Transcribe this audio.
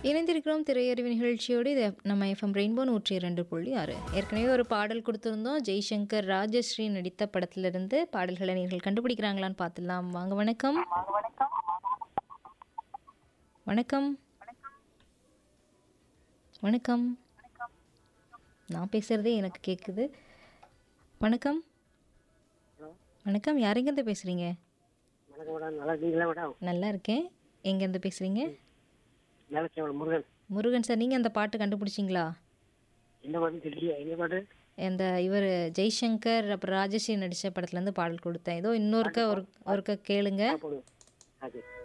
இணைந்திருக்கிறோம் திரையறிவு நிகழ்ச்சியோடு இது நம்ம எஃப்எம் ரெயின்போ நூற்றி இரண்டு புள்ளி ஆறு ஏற்கனவே ஒரு பாடல் கொடுத்துருந்தோம் ஜெய்சங்கர் ராஜஸ்ரீ நடித்த படத்திலிருந்து பாடல்களை நீங்கள் கண்டுபிடிக்கிறாங்களான்னு பார்த்துடலாம் வாங்க வணக்கம் வணக்கம் வணக்கம் நான் பேசுகிறதே எனக்கு கேட்குது வணக்கம் வணக்கம் யாரெங்கேருந்து பேசுகிறீங்க வணக்கம் மேடம் நல்லா இருக்கீங்களா மேடம் நல்லா இருக்கேன் எங்கேருந்து பேசுகிறீங்க மேலச்சேவல் முருகன் முருகன் சார் நீங்கள் அந்த பாட்டு கண்டுபிடிச்சிங்களா என்ன பாட்டு தெரியல என்ன பாட்டு அந்த இவர் ஜெய்சங்கர் அப்புறம் ராஜஸ்ரீ நடித்த படத்துலேருந்து பாடல் கொடுத்தேன் ஏதோ இன்னொருக்க ஒரு ஒருக்க கேளுங்க போடுங்க அது